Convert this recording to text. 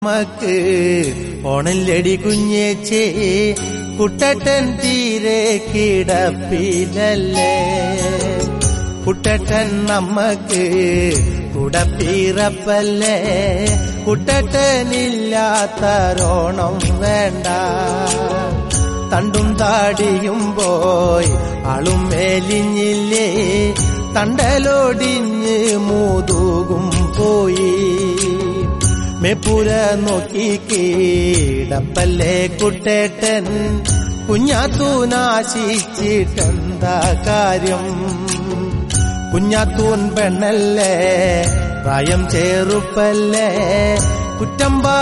മക്ക് ഓണല്ലടി കുഞ്ഞേച്ചേ കുട്ടട്ടൻ തീരെ കിടപ്പിലല്ലേ കുട്ടട്ടൻ നമ്മക്ക് കുടപ്പീറപ്പല്ലേ കുട്ടട്ടനില്ലാത്തരോണം വേണ്ട തണ്ടും താടിയും പോയി ആളും മേലിഞ്ഞില്ലേ തണ്ടലോടിഞ്ഞ് മൂതുകും പോയി മെപ്പുര നോക്കി കീടപ്പല്ലേ കുട്ടേട്ടൻ കുഞ്ഞാത്തൂനാശിച്ചിട്ടെന്താ കാര്യം കുഞ്ഞാത്തൂൻ പെണ്ണല്ലേ പ്രായം ചേറുപ്പല്ലേ കുറ്റം